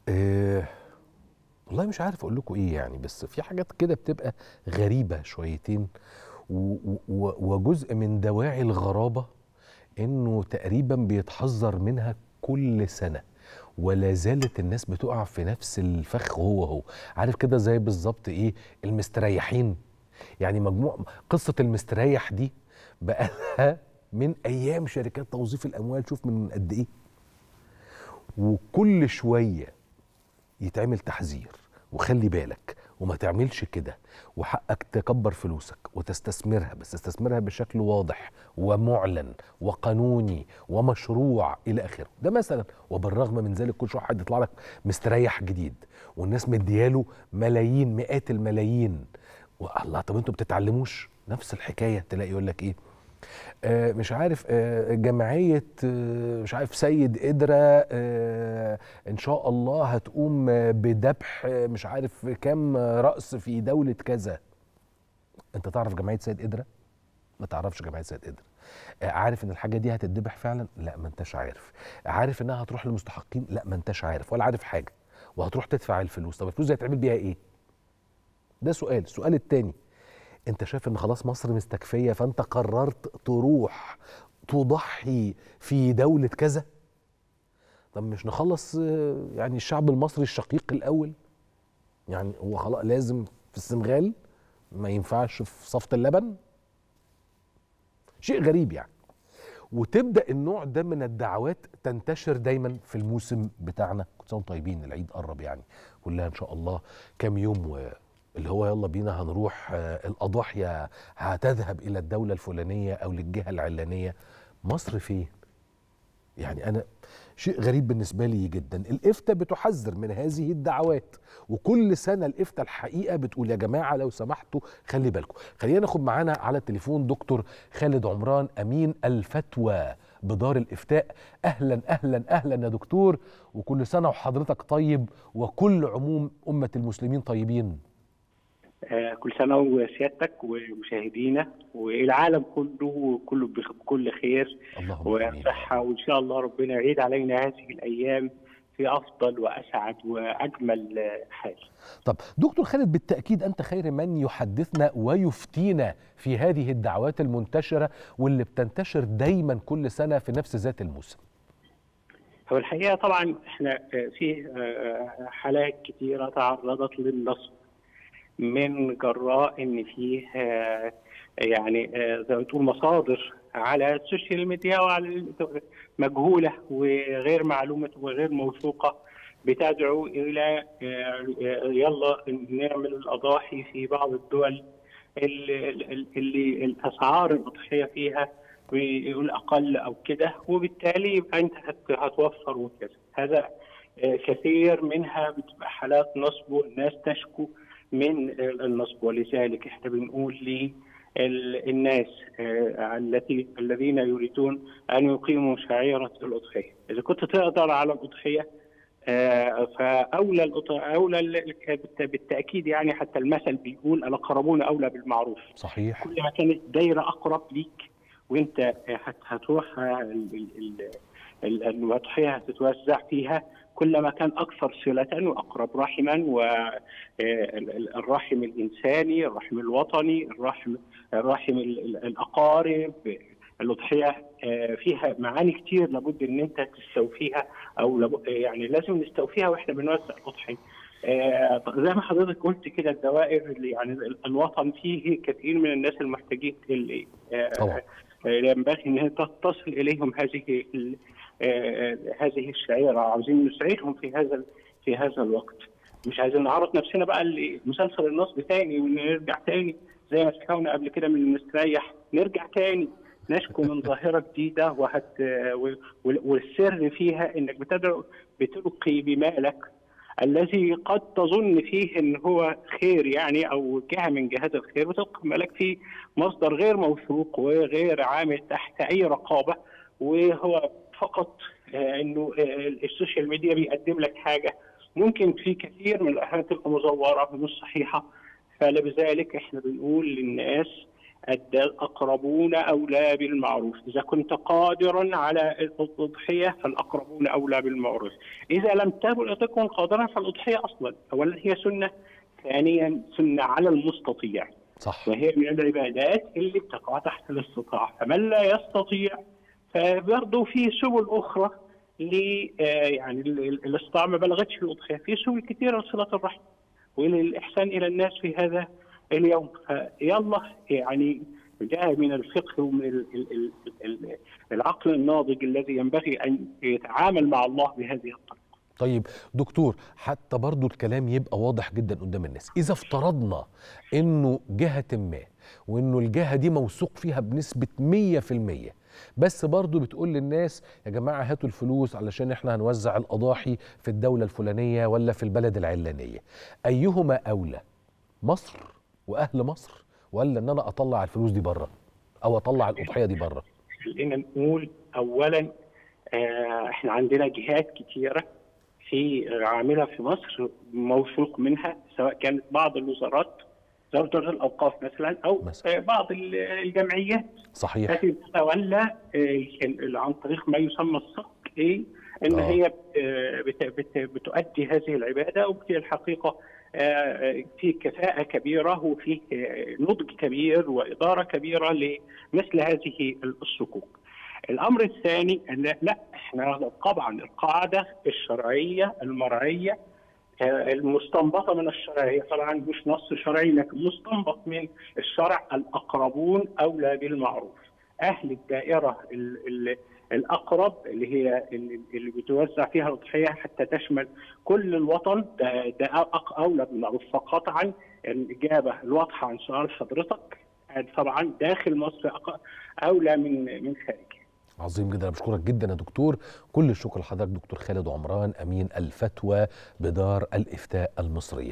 إيه والله مش عارف اقول لكم ايه يعني بس في حاجات كده بتبقى غريبه شويتين و- و- وجزء من دواعي الغرابه انه تقريبا بيتحذر منها كل سنه ولا زالت الناس بتقع في نفس الفخ هو هو عارف كده زي بالظبط ايه المستريحين يعني مجموع قصه المستريح دي بقى لها من ايام شركات توظيف الاموال شوف من قد ايه وكل شويه يتعمل تحذير وخلي بالك وما تعملش كده وحقك تكبر فلوسك وتستثمرها بس تستثمرها بشكل واضح ومعلن وقانوني ومشروع الى اخره ده مثلا وبالرغم من ذلك كل شويه حد يطلع لك مستريح جديد والناس مدياله ملايين مئات الملايين والله طب انتوا بتتعلموش نفس الحكايه تلاقي يقول لك ايه آه، مش عارف آه، جمعية آه، مش عارف سيد قدرة آه، إن شاء الله هتقوم آه، بذبح آه، مش عارف كام رأس في دولة كذا أنت تعرف جمعية سيد قدرة؟ ما تعرفش جمعية سيد قدرة آه، عارف إن الحاجة دي هتتذبح فعلا؟ لا ما أنتش عارف عارف إنها هتروح للمستحقين؟ لا ما أنتش عارف ولا عارف حاجة وهتروح تدفع الفلوس طب الفلوس دي هتعمل بيها إيه؟ ده سؤال السؤال التاني انت شايف ان خلاص مصر مستكفيه فانت قررت تروح تضحي في دوله كذا طب مش نخلص آه، يعني الشعب المصري الشقيق الاول يعني هو خلاص لازم في السنغال ما ينفعش في صفة اللبن شيء غريب يعني وتبدا النوع ده من الدعوات تنتشر دايما في الموسم بتاعنا كل سنه وانتم طيبين العيد قرب يعني كلها ان شاء الله كام يوم و اللي هو يلا بينا هنروح آه، الاضاحيه هتذهب الى الدوله الفلانيه او للجهه العلانيه مصر فين يعني انا شيء غريب بالنسبه لي جدا الافتاء بتحذر من هذه الدعوات وكل سنه الافتاء الحقيقه بتقول يا جماعه لو سمحتوا خلي بالكم خلينا ناخد معانا على التليفون دكتور خالد عمران امين الفتوى بدار الافتاء اهلا اهلا اهلا يا دكتور وكل سنه وحضرتك طيب وكل عموم امه المسلمين طيبين آه، كل سنة وسيادتك ومشاهدينا والعالم كله كله بكل خير اللهم امين وصحة وإن شاء الله ربنا يعيد علينا هذه الأيام في أفضل وأسعد وأجمل آه، حال طب دكتور خالد بالتأكيد أنت خير من يحدثنا ويفتينا في هذه الدعوات المنتشرة واللي بتنتشر دايما كل سنة في نفس ذات الموسم هو الحقيقة طبعا احنا آه، في آه، حالات كثيرة تعرضت للنصب من جراء ان فيه آه، يعني آه، زي ما تقول مصادر على السوشيال ميديا وعلى ال- مجهوله وغير معلومه وغير موثوقه بتدعو الى آه، آه، يلا نعمل الاضاحي في بعض الدول اللي, اللي الاسعار الاضحيه فيها بيقول اقل او كده وبالتالي يبقى انت هت- هتوفر وكذا هذا آه، كثير منها بتبقى حالات نصب والناس تشكو من النصب ولذلك احنا بنقول للناس التي الذين يريدون ان يقيموا شعيره الاضحيه، اذا كنت تقدر على الاضحيه آه، فاولى الأض- اولى ال- بالت- بالتاكيد يعني حتى المثل بيقول الاقربون اولى بالمعروف. صحيح كل ما كانت دايره اقرب ليك وانت هت- هتروح ال- ال- ال- ال- الاضحيه هتتوزع فيها كلما كان اكثر صله واقرب رحما والرحم الانساني، الرحم الوطني، الرحم الرحم ال- ال- الاقارب الاضحيه آه، فيها معاني كتير لابد ان انت تستوفيها او لابد يعني لازم نستوفيها واحنا بنوزع الاضحيه. آه، زي ما حضرتك قلت كده الدوائر اللي يعني ال- الوطن فيه كثير من الناس المحتاجين اللي آه، طبعا. آه، ينبغي ان هي تصل اليهم هذه ال- آه، هذه الشعيره عاوزين نسعدهم في هذا في هذا الوقت مش عايزين نعرض نفسنا بقى لمسلسل النصب تاني ونرجع تاني زي ما شكونا قبل كده من المستريح نرجع تاني نشكو من ظاهره جديده وهت و- والسر فيها انك بتدعو بتلقي بمالك الذي قد تظن فيه ان هو خير يعني او جهه من جهات الخير وتلقي بمالك في مصدر غير موثوق وغير عامل تحت اي رقابه وهو فقط آه، انه آه، السوشيال ميديا بيقدم لك حاجه ممكن في كثير من الاحيان تبقى مزوره ومش صحيحه فلذلك احنا بنقول للناس أدى الأقربون أولى بالمعروف إذا كنت قادرا على الأضحية فالأقربون أولى بالمعروف إذا لم تكن قادرا فالأضحية أصلا أولا هي سنة ثانيا سنة على المستطيع صح وهي من العبادات اللي بتقع تحت الاستطاعة فمن لا يستطيع فبرضه في سبل أخرى ل يعني الاستطاعة ما بلغتش في الأضحية في سبل كثيرة لصلة الرحم وللإحسان إلى الناس في هذا اليوم فيلا يعني جاء من الفقه ومن ال- ال- ال- العقل الناضج الذي ينبغي أن يتعامل مع الله بهذه الطريقة طيب دكتور حتى برضو الكلام يبقى واضح جدا قدام الناس إذا افترضنا إنه جهة ما وإنه الجهة دي موثوق فيها بنسبة 100% بس برضو بتقول للناس يا جماعة هاتوا الفلوس علشان احنا هنوزع الأضاحي في الدولة الفلانية ولا في البلد العلانية أيهما أولى مصر وأهل مصر ولا إن أنا أطلع الفلوس دي بره أو أطلع الأضحية دي بره خلينا نقول اولا آه، احنا عندنا جهات كثيره في عامله في مصر موثوق منها سواء كانت بعض الوزارات وزاره الاوقاف مثلا او مثلاً. آه، بعض ال- الجمعيات صحيح التي تتولى آه، كان- عن طريق ما يسمى الصك ايه ان آه. هي آه، بت- بت- بتؤدي هذه العباده وفي الحقيقه آه، في كفاءه كبيره وفي آه، نضج كبير واداره كبيره لمثل هذه الصكوك. الامر الثاني ان لا احنا طبعا القاعده الشرعيه المرعيه آه، المستنبطه من الشرعيه طبعا مش نص شرعي لكن مستنبط من الشرع الاقربون اولى بالمعروف. اهل الدائره ال ال الاقرب اللي هي اللي اللي بتوزع فيها الاضحيه حتى تشمل كل الوطن ده, ده أق- اولى بالمعروف فقطعا الاجابه الواضحه عن سؤال حضرتك آه، طبعا داخل مصر أق- اولى من من خارجها. عظيم جدا انا بشكرك جدا يا دكتور كل الشكر لحضرتك دكتور خالد عمران امين الفتوى بدار الافتاء المصريه